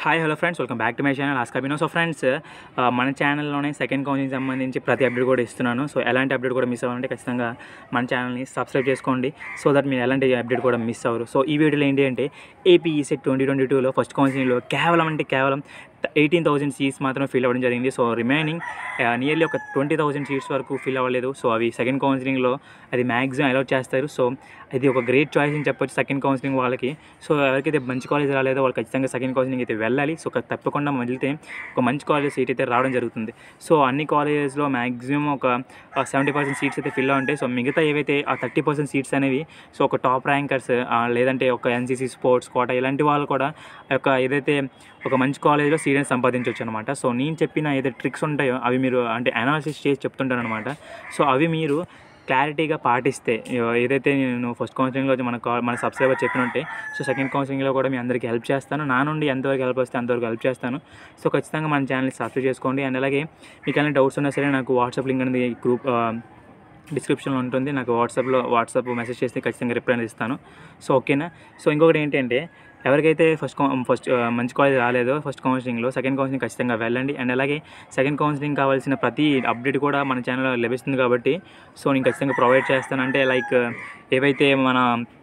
hi hello friends welcome back to my channel ఆస్కాబినో so friends మన ఛానల్లోనే second counselling సంబంధించి ప్రతి అప్డేట్ కూడా ఇస్తున్నాను సో ఎలాంటి అప్డేట్ కూడా మిస్ అవ్వాలంటే ఖచ్చితంగా మన ఛానల్ని సబ్స్క్రైబ్ చేసుకోండి సో దట్ మీరు ఎలాంటి అప్డేట్ కూడా మిస్ అవ్వరు సో ఈ వీడియోలో ఏంటి అంటే ఏపీ ఈసెట్ ట్వంటీ ట్వంటీ టూలో ఫస్ట్ కౌన్సిలింగ్లో కేవలం అంటే కేవలం ఎయిటీన్ థౌసండ్ సీట్స్ మాత్రం ఫిల్ అవ్వడం జరిగింది సో రిమైనింగ్ నియర్లీ ఒక ట్వంటీ థౌసండ్ సీట్స్ వరకు ఫిల్ అవ్వలేదు సో అవి సెకండ్ కౌన్సిలింగ్లో అది మ్యాక్సిమం అలౌట్ చేస్తారు సో ఇది ఒక గ్రేట్ చాయిస్ అని చెప్పొచ్చు సెకండ్ కౌన్సిలింగ్ వాళ్ళకి సో ఎవరికైతే మంచి కాలేజ్ రాలేదో వాళ్ళు ఖచ్చితంగా సెకండ్ కౌన్సిలింగ్ అయితే వెళ్ళాలి సో తప్పకుండా వెళ్తే ఒక మంచి కాలేజ్ సీట్ అయితే రావడం జరుగుతుంది సో అన్ని కాలేజెస్లో మ్యాక్సిమం ఒక సెవెంటీ పర్సెంట్ సీట్స్ అయితే ఫిల్ ఉంటాయి సో మిగతా ఏవైతే ఆ థర్టీ పర్సెంట్ సీట్స్ అనేవి సో ఒక టాప్ ర్యాంకర్స్ లేదంటే ఒక ఎన్సీసీ స్పోర్ట్స్ కోట ఇలాంటి వాళ్ళు కూడా ఆ యొక్క ఏదైతే ఒక మంచి కాలేజ్లో సీట్ని సంపాదించవచ్చు అనమాట సో నేను చెప్పిన ఏదైతే ట్రిక్స్ ఉంటాయో అవి మీరు అంటే అనాలిసిస్ చేసి చెప్తుంటాను అనమాట సో అవి మీరు క్లారిటీగా పాటిస్తే ఏదైతే నేను ఫస్ట్ కౌన్సిలింగ్లో మన కా- మన సబ్స్క్రైబర్ చెప్పినట్టే సో సెకండ్ కౌన్సిలింగ్లో కూడా మీ అందరికీ హెల్ప్ చేస్తాను నా నుండి ఎంతవరకు హెల్ప్ వస్తే అంతవరకు హెల్ప్ చేస్తాను సో ఖచ్చితంగా మన ఛానల్ని సబ్స్క్రైబ్ చేసుకోండి అండ్ అలాగే మీకు ఏమైనా డౌట్స్ ఉన్నా సరే నాకు వాట్సాప్ లింక్ అనేది గ్రూప్ డిస్క్రిప్షన్లో ఉంటుంది నాకు వాట్సాప్లో వాట్సాప్ మెసేజ్ చేస్తే ఖచ్చితంగా రిప్లై అనేది ఇస్తాను సో ఓకేనా సో ఇంకొకటి ఏంటంటే ఎవరికైతే ఫస్ట్ కౌ ఫస్ట్ ఆ, మంచి కాలేజ్ రాలేదో ఫస్ట్ కౌన్సిలింగ్లో సెకండ్ కౌన్సిలింగ్ ఖచ్చితంగా వెళ్ళండి అండ్ అలాగే సెకండ్ కౌన్సిలింగ్ కావాల్సిన ప్రతి అప్డేట్ కూడా మన ఛానల్లో లభిస్తుంది కాబట్టి సో నేను ఖచ్చితంగా ప్రొవైడ్ చేస్తాను అంటే లైక్ ఏవైతే మన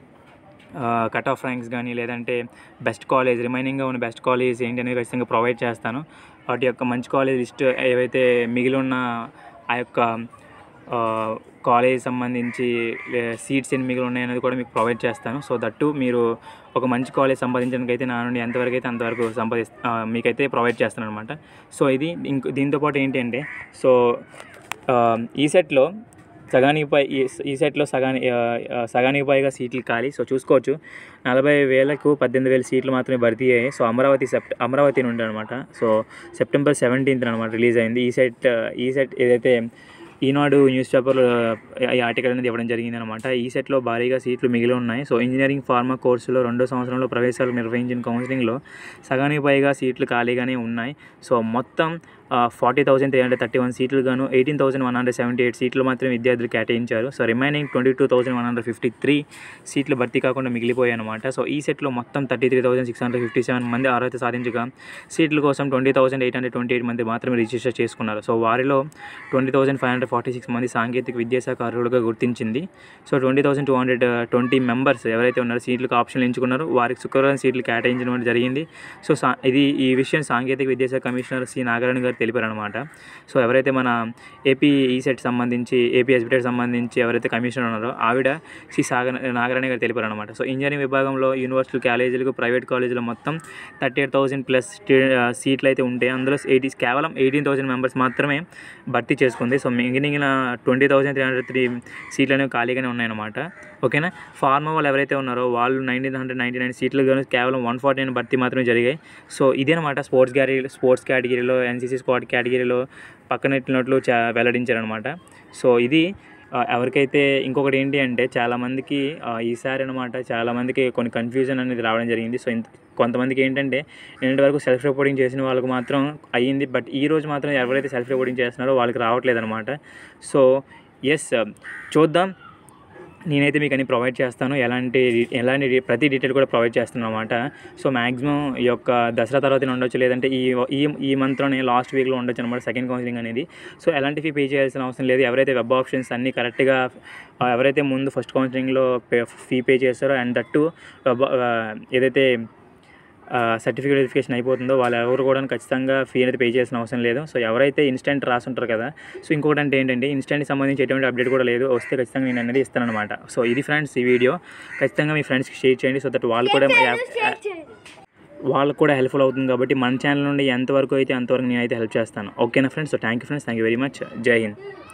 కట్ ఆఫ్ ర్యాంక్స్ కానీ లేదంటే బెస్ట్ కాలేజ్ రిమైనింగ్గా ఉన్న బెస్ట్ కాలేజ్ ఏంటి అనేది ఖచ్చితంగా ప్రొవైడ్ చేస్తాను వాటి యొక్క మంచి కాలేజ్ లిస్ట్ ఏవైతే మిగిలి ఉన్న ఆ యొక్క కాలేజ్ సంబంధించి సీట్స్ ఎన్ని మిగిలి ఉన్నాయి అనేది కూడా మీకు ప్రొవైడ్ చేస్తాను సో దట్టు మీరు ఒక మంచి కాలేజ్ సంపాదించడానికి అయితే నా నుండి ఎంతవరకు అయితే అంతవరకు సంపాది మీకైతే ప్రొవైడ్ చేస్తాను అనమాట సో ఇది ఇంక దీంతోపాటు ఏంటి అంటే సో ఈ సెట్లో సగానికి పై ఈ ఈ సెట్లో సగాని ఆ, ఆ, సగానికి పైగా సీట్లు ఖాళీ సో చూసుకోవచ్చు నలభై వేలకు పద్దెనిమిది వేల సీట్లు మాత్రమే భర్తీ అయ్యాయి సో అమరావతి సెప్ట అమరావతి నుండి అనమాట సో సెప్టెంబర్ సెవెంటీన్త్ అనమాట రిలీజ్ అయింది ఈ సెట్ ఈ సెట్ ఏదైతే ఈనాడు న్యూస్ పేపర్లో ఈ ఆర్టికల్ అనేది ఇవ్వడం జరిగింది అనమాట ఈ సెట్లో భారీగా సీట్లు మిగిలి ఉన్నాయి సో ఇంజనీరింగ్ ఫార్మా కోర్సులో రెండో సంవత్సరంలో ప్రవేశాలు నిర్వహించిన కౌన్సిలింగ్లో సగానికి పైగా సీట్లు ఖాళీగానే ఉన్నాయి సో మొత్తం forty thousand three hundred thirty one సీట్లు గాను eighteen thousand one hundred seventy eight సీట్లు మాత్రమే విద్యార్థులు కేటాయించారు so remaining twenty two thousand one hundred fifty three సీట్లు భర్తీ కాకుండా మిగిలిపోయాయి అనమాట సో ఈ సెట్లో మొత్తం thirty three thousand six hundred fifty seven మంది అర్హత సాధించగా సీట్ల కోసం twenty thousand eight hundred twenty eight మంది మాత్రమే రిజిస్టర్ చేసుకున్నారు సో వారిలో twenty thousand five hundred forty six మంది సాంకేతిక విద్యాశాఖ అర్హులుగా గుర్తించింది so twenty thousand two hundred twenty members ఎవరైతే ఉన్నారో సీట్లకు ఆప్షన్లు ఎంచుకున్నారో వారికి శుక్రవారం సీట్లు కేటాయించడం జరిగింది సో సా ఇది ఈ విషయం సాంకేతిక విద్యాశాఖ కమిషనర్ సి నాగార్జున గారు తెలిపారనమాట సో ఎవరైతే మన ఏపీ ఈసెట్ సంబంధించి ఏపీ ఎస్బిటెట్ సంబంధించి ఎవరైతే కమిషనర్ ఉన్నారో ఆవిడ సి సాగ నాగరాణి గారు తెలిపారనమాట సో ఇంజనీరింగ్ విభాగంలో యూనివర్సిటీ కాలేజీలకు ప్రైవేట్ కాలేజీలో మొత్తం థర్టీ ఎయిట్ థౌసండ్ ప్లస్ సీట్లు అయితే ఉంటాయి అందులో ఎయిటీ కేవలం ఎయిటీన్ థౌసండ్ మెంబర్స్ మాత్రమే భర్తీ చేసుకుంది సో మిగిలిన twenty thousand three hundred three సీట్లు అనేవి ఖాళీగానే ఉన్నాయన్నమాట ఓకేనా ఫార్మా వాళ్ళు ఎవరైతే ఉన్నారో వాళ్ళు నైన్టీన్ హండ్రెడ్ నైంటీ నైన్ సీట్లు కానీ కేవలం వన్ ఫార్టీ నైన్ భర్తీ మాత్రమే జరిగాయి సో ఇదేనమాట స్పోర్ట్స్ కేటగిరీ స్పోర్ట్స్ కేటగిరీలో ఎన్సీసీ స్క్వాడ్ కేటగిరీలో పక్కనెట్టినట్లు చా వెల్లడించారనమాట సో ఇది ఆ, ఎవరికైతే ఇంకొకటి ఏంటి అంటే చాలామందికి ఆ, ఈసారి అనమాట చాలామందికి కొన్ని కన్ఫ్యూజన్ అనేది రావడం జరిగింది సో ఇంత కొంతమందికి ఏంటంటే నిన్నటి వరకు సెల్ఫ్ రిపోర్టింగ్ చేసిన వాళ్ళకి మాత్రం అయ్యింది బట్ ఈ రోజు మాత్రం ఎవరైతే సెల్ఫ్ రిపోర్టింగ్ చేస్తున్నారో వాళ్ళకి రావట్లేదు అనమాట సో ఎస్ చూద్దాం నేనైతే మీకు అన్ని ప్రొవైడ్ చేస్తాను ఎలాంటి ఎలాంటి డి- ప్రతి డీటెయిల్ కూడా ప్రొవైడ్ చేస్తాను అనమాట సో మ్యాక్సిమం ఈ యొక్క దసరా తర్వాత ఉండొచ్చు లేదంటే ఈ ఈ ఈ మంత్లోనే లాస్ట్ వీక్లో ఉండొచ్చు అనమాట సెకండ్ కౌన్సిలింగ్ అనేది సో ఎలాంటి ఫీ పే చేయాల్సిన అవసరం లేదు ఎవరైతే వెబ్ ఆప్షన్స్ అన్నీ కరెక్ట్గా ఆ, ఎవరైతే ముందు ఫస్ట్ కౌన్సిలింగ్లో పే ఫీ పే చేస్తారో అండ్ దట్టు వెబ్ ఆ, ఏదైతే సర్టిఫికేట్ వెరిఫికేషన్ అయిపోతుందో వాళ్ళు ఎవరు కూడా ఖచ్చితంగా ఫీ అనేది పే చేయాల్సిన అవసరం లేదు సో ఎవరైతే ఇన్స్టెంట్ రాసుంటారు కదా సో ఇంకోటి అంటే ఏంటంటే ఇన్స్టెంట్కి సంబంధించి ఎటువంటి అప్డేట్ కూడా లేదు వస్తే ఖచ్చితంగా నేను అనేది ఇస్తానమాట సో ఇది ఫ్రెండ్స్ ఈ వీడియో ఖచ్చితంగా మీ ఫ్రెండ్స్కి షేర్ చేయండి సో దట్ వాళ్ళు కూడా వాళ్ళకు కూడా హెల్ప్ఫుల్ అవుతుంది కాబట్టి మన ఛానల్ నుండి ఎంతవరకు అయితే అంతవరకు నేనైతే హెల్ప్ చేస్తాను ఓకేనా friends so thank you friends thank you very much జై హింద్